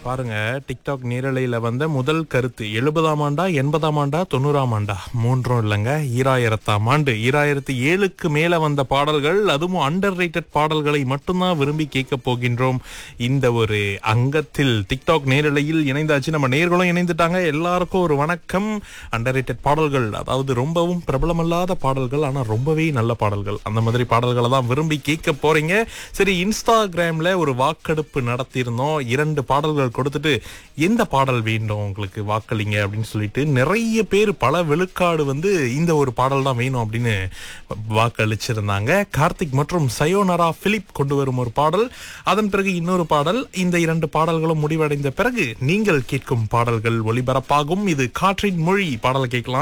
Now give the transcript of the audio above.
பாருங்க டிக்டாக் நேரலையில வந்த முதல் கருத்து எழுபதாம் ஆண்டா எண்பதாம் ஆண்டா தொண்ணூறாம் ஆண்டா மூன்றும் இல்லைங்க ஈராயிரத்தாம் ஆண்டு ஈராயிரத்தி ஏழுக்கு மேல வந்த பாடல்கள் அதுவும் அண்டர் பாடல்களை மட்டும்தான் விரும்பி கேட்க போகின்றோம் இந்த ஒரு அங்கத்தில் டிக்டாக் நேரலையில் இணைந்தாச்சு நம்ம நேர்களும் இணைந்துட்டாங்க எல்லாருக்கும் ஒரு வணக்கம் அண்டர் பாடல்கள் அதாவது ரொம்பவும் பிரபலமல்லாத பாடல்கள் ஆனா ரொம்பவே நல்ல பாடல்கள் அந்த மாதிரி பாடல்களை தான் விரும்பி கேட்க போறீங்க சரி இன்ஸ்டாகிராம்ல ஒரு வாக்கெடுப்பு நடத்தியிருந்தோம் இரண்டு பாடல்கள் கொடுத்துட்டு எந்த பாடல் வேண்டும் உங்களுக்கு வாக்களிங்க அப்படின்னு சொல்லிட்டு நிறைய பேர் பல விழுக்காடு வந்து இந்த ஒரு பாடல் தான் வேணும் அப்படின்னு வாக்களிச்சிருந்தாங்க கார்த்திக் மற்றும் சயோனரா பிலிப் கொண்டு வரும் ஒரு பாடல் அதன் பிறகு இன்னொரு பாடல் இந்த இரண்டு பாடல்களும் முடிவடைந்த பிறகு நீங்கள் கேட்கும் பாடல்கள் ஒளிபரப்பாகும் இது காற்றின் மொழி பாடல் கேட்கலாம்